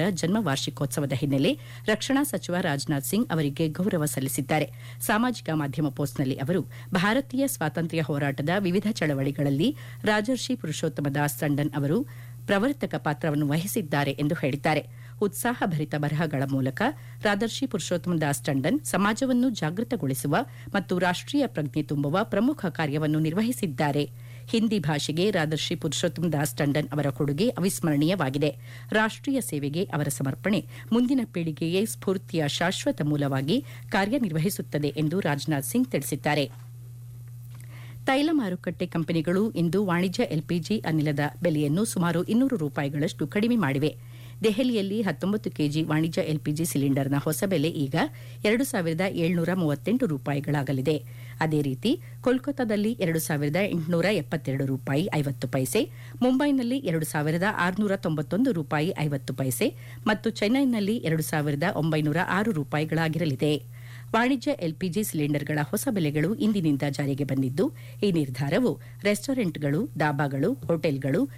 ಅವರ ಜನ್ಮ ವಾರ್ಷಿಕೋತ್ಸವದ ಹಿನ್ನೆಲೆ ರಕ್ಷಣಾ ಸಚಿವ ರಾಜನಾಥ್ ಸಿಂಗ್ ಅವರಿಗೆ ಗೌರವ ಸಲ್ಲಿಸಿದ್ದಾರೆ ಸಾಮಾಜಿಕ ಮಾಧ್ಯಮ ಪೋಸ್ಟ್ನಲ್ಲಿ ಅವರು ಭಾರತೀಯ ಸ್ವಾತಂತ್ರ್ಯ ಹೋರಾಟದ ವಿವಿಧ ಚಳವಳಿಗಳಲ್ಲಿ ರಾಜರ್ಷಿ ಪುರುಷೋತ್ತಮ ದಾಸ್ ಟಂಡನ್ ಅವರು ಪ್ರವರ್ತಕ ಪಾತ್ರವನ್ನು ವಹಿಸಿದ್ದಾರೆ ಎಂದು ಹೇಳಿದ್ದಾರೆ ಉತ್ಸಾಹಭರಿತ ಬರಹಗಳ ಮೂಲಕ ರಾದರ್ಶಿ ಪುರುಷೋತ್ತಮ ದಾಸ್ ಟಂಡನ್ ಸಮಾಜವನ್ನು ಜಾಗೃತಗೊಳಿಸುವ ಮತ್ತು ರಾಷ್ಟೀಯ ಪ್ರಜ್ಞೆ ತುಂಬುವ ಪ್ರಮುಖ ಕಾರ್ಯವನ್ನು ನಿರ್ವಹಿಸಿದ್ದಾರೆ ಹಿಂದಿ ಭಾಷೆಗೆ ರಾದರ್ಶಿ ಪುರುಷೋತ್ತಮ ದಾಸ್ ಟಂಡನ್ ಅವರ ಕೊಡುಗೆ ಅವಿಸ್ಮರಣೀಯವಾಗಿದೆ ರಾಷ್ಟೀಯ ಸೇವೆಗೆ ಅವರ ಸಮರ್ಪಣೆ ಮುಂದಿನ ಪೀಳಿಗೆಗೆ ಸ್ಫೂರ್ತಿಯ ಶಾಶ್ವತ ಮೂಲವಾಗಿ ಕಾರ್ಯನಿರ್ವಹಿಸುತ್ತದೆ ಎಂದು ರಾಜನಾಥ್ ಸಿಂಗ್ ತಿಳಿಸಿದ್ದಾರೆ ತೈಲ ಮಾರುಕಟ್ಟೆ ಕಂಪನಿಗಳು ಇಂದು ವಾಣಿಜ್ಯ ಎಲ್ಪಿಜಿ ಅನಿಲದ ಬೆಲೆಯನ್ನು ಸುಮಾರು ಇನ್ನೂರು ರೂಪಾಯಿಗಳಷ್ಟು ಕಡಿಮೆ ಮಾಡಿವೆ ದೆಹಲಿಯಲ್ಲಿ ಹತ್ತೊಂಬತ್ತು ಕೆಜಿ ವಾಣಿಜ್ಯ ಎಲ್ಪಿಜಿ ಸಿಲಿಂಡರ್ನ ಹೊಸ ಬೆಲೆ ಈಗ ಎರಡು ಸಾವಿರದ ಏಳ್ನೂರ ಮೂವತ್ತೆಂಟು ರೂಪಾಯಿಗಳಾಗಲಿದೆ ಅದೇ ರೀತಿ ಕೋಲ್ಕತ್ತಾದಲ್ಲಿ ಎರಡು ಸಾವಿರದ ಎಂಟುನೂರ ಎಪ್ಪತ್ತೆರಡು ರೂಪಾಯಿ ಐವತ್ತು ಪೈಸೆ ಮುಂಬೈನಲ್ಲಿ ಎರಡು ಸಾವಿರದ ಆರುನೂರ ತೊಂಬತ್ತೊಂದು ರೂಪಾಯಿ ಐವತ್ತು ಪೈಸೆ ಮತ್ತು ಚೆನ್ನೈನಲ್ಲಿ ಎರಡು ಸಾವಿರದ ಒಂಬೈನೂರ ಆರು ರೂಪಾಯಿಗಳಾಗಿರಲಿದೆ ವಾಣಿಜ್ಯ ಎಲ್ಪಿಜಿ ಸಿಲಿಂಡರ್ಗಳ ಹೊಸ ಬೆಲೆಗಳು ಇಂದಿನಿಂದ ಜಾರಿಗೆ ಬಂದಿದ್ದು ಈ ನಿರ್ಧಾರವು ರೆಸ್ಟೋರೆಂಟ್ಗಳು ಡಾಬಾಗಳು ಹೋಟೆಲ್ಗಳು